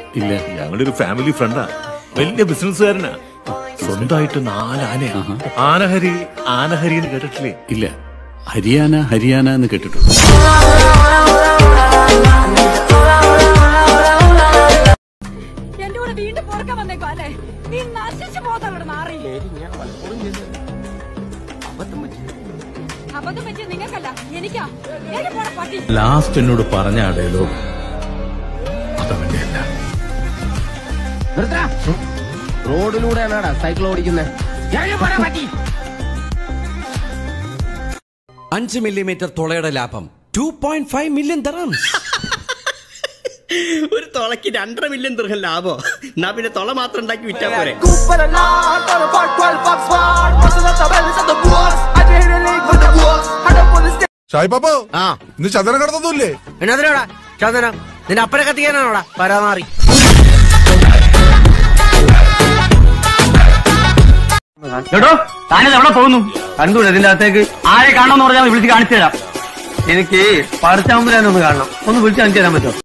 ഇല്ല ഞങ്ങളുടെ ഒരു ഫാമിലി ഫ്രണ്ടാ വലിയ ബിസിനസ്സുകാരനാ സ്വന്തമായിട്ട് നാല് ആനയാ ആനഹരി ആനഹരി എന്ന് കേട്ടിട്ടില്ലേ ഇല്ല ഹരിയാന ഹരിയാന എന്ന് കേട്ടിട്ടുണ്ട് എന്റെ കൂടെ വീണ്ടും പുറക്കാൻ വന്നേക്കോ അല്ലേ നീ നശിച്ചു പോകത്തോടെ മാറി അബദ്ധം പറ്റിയ നിങ്ങൾക്കല്ല എനിക്കാ എനിക്ക് പോണ പട്ടി ലാസ്റ്റ് എന്നോട് പറഞ്ഞ ആ ഡയലോഗ് അതവന്റെ അല്ല റോഡിലൂടെയാണാടാ സൈക്കിൾ ഓടിക്കുന്നത് അഞ്ച് മില്ലിമീറ്റർ തുളയുടെ ലാഭം two point five million dirhams ഒരു തുളയ്ക്ക് രണ്ടര മില്യൺ ദൃഹം ലാഭോ എന്നാ പിന്നെ തുള മാത്രം ഉണ്ടാക്കി വിറ്റാ പോരെ ഷായിപ്പാപ്പോ ആ ഇന്ന് ചന്ദനം കടത്തൊന്നുമില്ലേ എന്നതിനാടാ ചന്ദനം നിന്റെ അപ്പനെ കത്തിക്കാനാണോടാ പരാമാറി കേട്ടോ താനിത് എവിടെ പോകുന്നു കണ്ടു ഇതിന്റെ അകത്തേക്ക് ആരെ കാണണമെന്ന് പറഞ്ഞാൽ വിളിച്ച് കാണിച്ചു തരാം എനിക്ക് പറിച്ചാമ്പുരാനൊന്ന് കാണണം ഒന്ന് വിളിച്ച് കാണിച്ചു തരാൻ പറ്റുമോ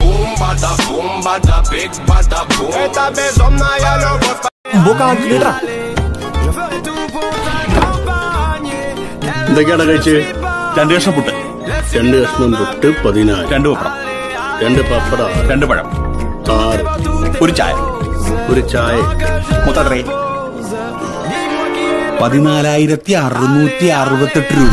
എന്തൊക്കെയാണ് കഴിച്ച് രണ്ട് കഷ്ണം പുട്ട് രണ്ട് കഷ്ണം പുട്ട് പതിനാല് രണ്ട് പപ്പടം രണ്ട് പപ്പട രണ്ട് പഴം ആറ് ഒരു ചായ ഒരു ചായ മൊത്തത്രേ പതിനാലായിരത്തി അറുന്നൂറ്റി അറുപത്തെട്ട് രൂപ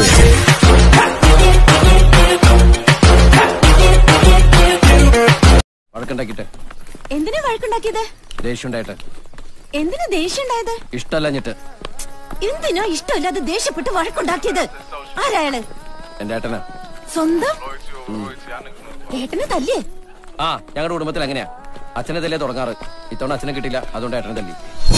വഴക്കുണ്ടാക്കിട്ട് എന്തിനാ വഴക്കുണ്ടാക്കിയത് ദേഷ്യം ഉണ്ടായിട്ട് എന്തിനാ ദേഷ്യം ഉണ്ടായത് ഇഷ്ടമല്ലഞ്ഞിട്ട് എന്തിനാ ഇഷ്ടമില്ലാതെ ദേഷ്യപ്പെട്ട് വഴക്കുണ്ടാക്കിയത് ആരായാള് എന്റെ ഏട്ടനാ സ്വന്തം ഏട്ടനെ തല്ലേ ആ ഞങ്ങളുടെ കുടുംബത്തിൽ അങ്ങനെയാ അച്ഛനെ തല്ലേ തുടങ്ങാറ് ഇത്തവണ അച്ഛനെ കിട്ടില്ല അതുകൊണ്ട് ഏട്ടനെ തല്ലി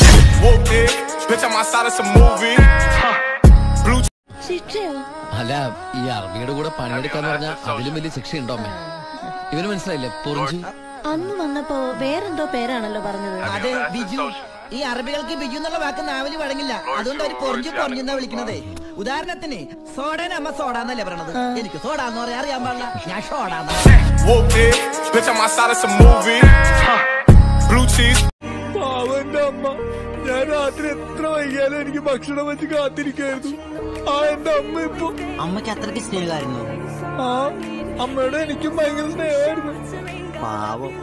ശിക്ഷയോ അല്ല ഈ അറബിയുടെ കൂടെ പണിയെടുക്കാന്ന് പറഞ്ഞാൽ അതിലും വലിയ ശിക്ഷ ഉണ്ടോ അമ്മേ ഇവന് മനസ്സിലായില്ലേ പൊറിഞ്ചു അന്ന് വന്നപ്പോ വേറെന്തോ പേരാണല്ലോ പറഞ്ഞത് അതെ ബിജു ഈ അറബികൾക്ക് ബിജു എന്നുള്ള വാക്ക് നാവലി വഴങ്ങില്ല അതുകൊണ്ട് അവര് പൊറിഞ്ഞു പൊറിഞ്ഞെന്നാ വിളിക്കണത് ഉദാഹരണത്തിന് സോഡേനെ അമ്മ സോഡ എന്നല്ലേ പറയണത് എനിക്ക് സോഡ എന്ന് പറയാൻ അറിയാൻ പാടില്ല ഞാൻ ഷോഡാന്ന് പാവന്റെ അമ്മ ഞാൻ രാത്രി എത്ര വൈകിയാലും എനിക്ക് ഭക്ഷണം വെച്ച് കാത്തിരിക്കായിരുന്നു ആ എന്റെ അമ്മ ഇപ്പൊ അമ്മയ്ക്ക് അത്രയ്ക്ക് സ്നേഹമായിരുന്നു ആ അമ്മയുടെ എനിക്കും ഭയങ്കര സ്നേഹമായിരുന്നു പാവം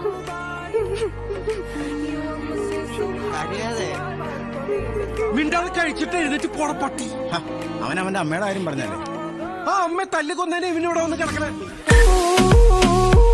മിണ്ടാതെ കഴിച്ചിട്ട് എഴുന്നേറ്റ് പോട പട്ടി അവൻ അവന്റെ അമ്മയുടെ കാര്യം പറഞ്ഞല്ലേ ആ അമ്മ തല്ലിക്കൊന്നേനെ ഇവനിവിടെ വന്ന് കിടക്കണേ